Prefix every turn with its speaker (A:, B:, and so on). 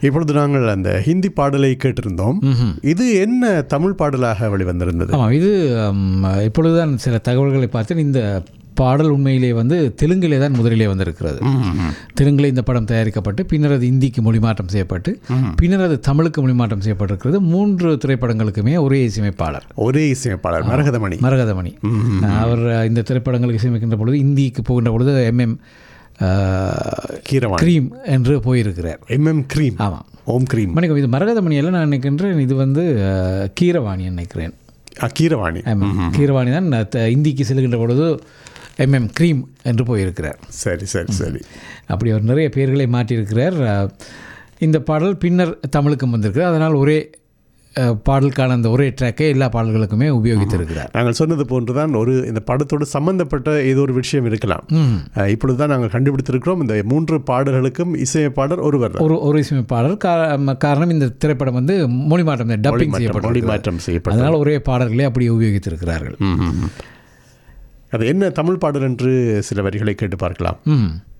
A: இப்பொழுது நாங்கள் அந்த ஹிந்தி பாடலை கேட்டிருந்தோம் இது என்ன தமிழ் பாடலாக வெளிவந்திருந்தது
B: ஆமாம் இது ம், இப்பொழுதுதான் சில தகவல்களை பார்த்தேன் இந்த பாடல் உண்மையிலே வந்து தெலுங்கிலே தான் முதலிலே வந்திருக்கிறது தெலுங்கிலே இந்த படம் தயாரிக்கப்பட்டு பின்னர் அது இந்திக்கு மொழிமாற்றம் செய்யப்பட்டு பின்னர் அது தமிழுக்கு மொழிமாற்றம் செய்யப்பட்டிருக்கிறது மூன்று திரைப்படங்களுக்குமே ஒரே இசையமைப்பாளர்
A: ஒரே இசையமைப்பாளர் மரகதமணி
B: மரகதமணி அவர் இந்த திரைப்படங்களுக்கு இசையமைக்கின்ற பொழுது இந்திக்கு போகின்ற பொழுது எம்எம்
A: கீரவாணி
B: கிரீம் என்று போயிருக்கிறார்
A: எம்எம் கிரீம்
B: ஆமாம்
A: ஓம் கிரீம்
B: மணிக்கம் இது மரகதமணி எல்லாம் நான் நினைக்கின்றேன் இது வந்து அஹ், கீரவாணி நினைக்கிறேன்
A: ஆ, கீரவாணி
B: ஆமாம் கீரவாணி தான் த- இந்திக்கு செல்கின்ற பொழுது எம்எம் கிரீம் என்று போயிருக்கிறார்
A: சரி சரி சரி
B: அப்படி அவர் நிறைய பெயர்களை மாற்றியிருக்கிறார் அஹ், இந்த பாடல் பின்னர் தமிழுக்கும் வந்திருக்கிறார் அதனால் ஒரே அஹ், பாடலுக்கான அந்த ஒரே ட்ராக்கை எல்லா பாடல்களுக்குமே உபயோகித்திருக்கிறார்
A: நாங்கள் சொன்னது போன்றுதான் ஒரு இந்த படத்தோடு சம்பந்தப்பட்ட ஏதோ ஒரு விஷயம் இருக்கலாம் அஹ், இப்பொழுதுதான் நாங்கள் கண்டுபிடித்திருக்கிறோம் இந்த மூன்று பாடல்களுக்கும் இசையமைப்பாளர் ஒருவர் தான்.
B: ஒரு ஒரு இசையமைப்பாளர் கா- காரணம் இந்த திரைப்படம் வந்து மொழிமாற்றம் டப்பிங்
A: மொழி
B: செய்யப்பட்டது
A: மாற்றம் செய்யப்பட்ட
B: அதனால் ஒரே பாடல்களே அப்படி உபயோகித்திருக்கிறார்கள்
A: அது என்ன தமிழ் பாடல் என்று சில வரிகளை கேட்டு பார்க்கலாம்
B: ம்